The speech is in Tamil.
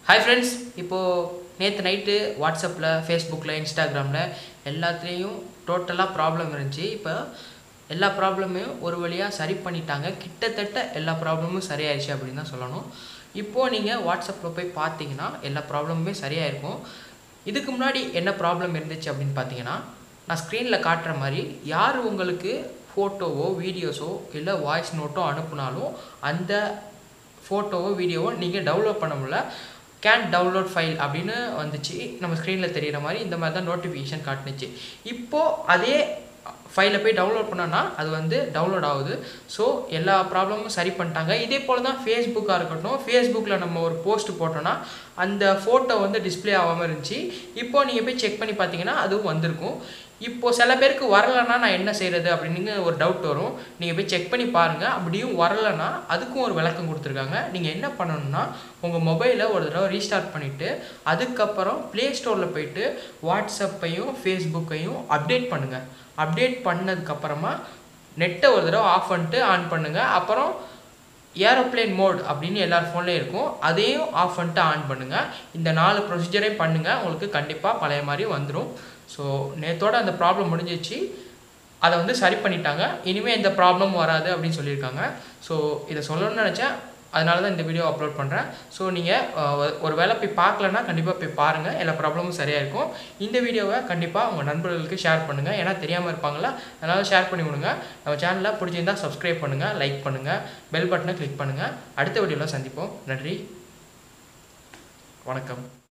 ஹாய் ஃப்ரெண்ட்ஸ் இப்போது நேற்று நைட்டு வாட்ஸ்அப்பில் ஃபேஸ்புக்கில் இன்ஸ்டாகிராமில் எல்லாத்துலேயும் டோட்டலாக ப்ராப்ளம் இருந்துச்சு இப்போ எல்லா ப்ராப்ளமையும் ஒரு வழியாக சரி பண்ணிட்டாங்க கிட்டத்தட்ட எல்லா ப்ராப்ளமும் சரியாயிருச்சு அப்படின்னு தான் சொல்லணும் இப்போது நீங்கள் வாட்ஸ்அப்பில் போய் பார்த்தீங்கன்னா எல்லா ப்ராப்ளமுமே சரியாயிருக்கும் இதுக்கு முன்னாடி என்ன ப்ராப்ளம் இருந்துச்சு அப்படின்னு பார்த்தீங்கன்னா நான் ஸ்க்ரீனில் காட்டுற மாதிரி யார் உங்களுக்கு ஃபோட்டோவோ வீடியோஸோ இல்லை வாய்ஸ் நோட்டோ அனுப்புனாலும் அந்த ஃபோட்டோவோ வீடியோவோ நீங்கள் டவுன்லோட் பண்ண முடியல கேன் டவுன்லோட் ஃபைல் அப்படின்னு வந்துச்சு நம்ம ஸ்க்ரீனில் தெரியிற மாதிரி இந்த மாதிரி தான் நோட்டிஃபிகேஷன் காட்டுனுச்சு இப்போது அதே ஃபைலை போய் டவுன்லோட் பண்ணோன்னா அது வந்து டவுன்லோட் ஆகுது ஸோ எல்லா ப்ராப்ளமும் சரி பண்ணிட்டாங்க இதே போல் தான் ஃபேஸ்புக்காக இருக்கட்டும் ஃபேஸ்புக்கில் நம்ம ஒரு போஸ்ட் போட்டோன்னா அந்த ஃபோட்டோ வந்து டிஸ்ப்ளே ஆகாமல் இருந்துச்சு இப்போ நீங்கள் போய் செக் பண்ணி பார்த்தீங்கன்னா அதுவும் வந்திருக்கும் இப்போது சில பேருக்கு வரலைன்னா நான் என்ன செய்கிறது அப்படின்னு ஒரு டவுட் வரும் நீங்கள் போய் செக் பண்ணி பாருங்கள் அப்படியும் வரலைன்னா அதுக்கும் ஒரு விளக்கம் கொடுத்துருக்காங்க நீங்கள் என்ன பண்ணணும்னா உங்கள் மொபைலை ஒரு தடவை ரீஸ்டார்ட் பண்ணிவிட்டு அதுக்கப்புறம் ப்ளே ஸ்டோரில் போயிட்டு வாட்ஸ்அப்பையும் ஃபேஸ்புக்கையும் அப்டேட் பண்ணுங்கள் அப்டேட் பண்ணதுக்கப்புறமா நெட்டை ஒரு தடவை ஆஃப் பண்ணிட்டு ஆன் பண்ணுங்கள் அப்புறம் ஏரோப்ளேன் மோட் அப்படின்னு எல்லார் ஃபோன்லேயும் இருக்கும் அதையும் ஆஃப் பண்ணிட்டு ஆன் பண்ணுங்கள் இந்த நாலு ப்ரொசீஜரையும் பண்ணுங்கள் உங்களுக்கு கண்டிப்பாக பழைய மாதிரி வந்துடும் ஸோ நேத்தோட அந்த ப்ராப்ளம் முடிஞ்சிச்சு அதை வந்து சரி பண்ணிட்டாங்க இனிமேல் எந்த ப்ராப்ளமும் வராது அப்படின்னு சொல்லியிருக்காங்க ஸோ இதை சொல்லணும்னு நினச்சேன் அதனால தான் இந்த வீடியோ அப்லோட் பண்ணுறேன் ஸோ நீங்கள் ஒரு வேளை போய் பார்க்கலன்னா கண்டிப்பாக போய் பாருங்கள் எல்லா ப்ராப்ளமும் சரியாக இருக்கும் இந்த வீடியோவை கண்டிப்பாக உங்கள் நண்பர்களுக்கு ஷேர் பண்ணுங்கள் ஏன்னா தெரியாமல் இருப்பாங்களா அதனால் ஷேர் பண்ணி விடுங்க நம்ம சேனலில் பிடிச்சிருந்தா சப்ஸ்கிரைப் பண்ணுங்கள் லைக் பண்ணுங்கள் பெல் பட்டனை கிளிக் பண்ணுங்கள் அடுத்த வீடியோவில் சந்திப்போம் நன்றி வணக்கம்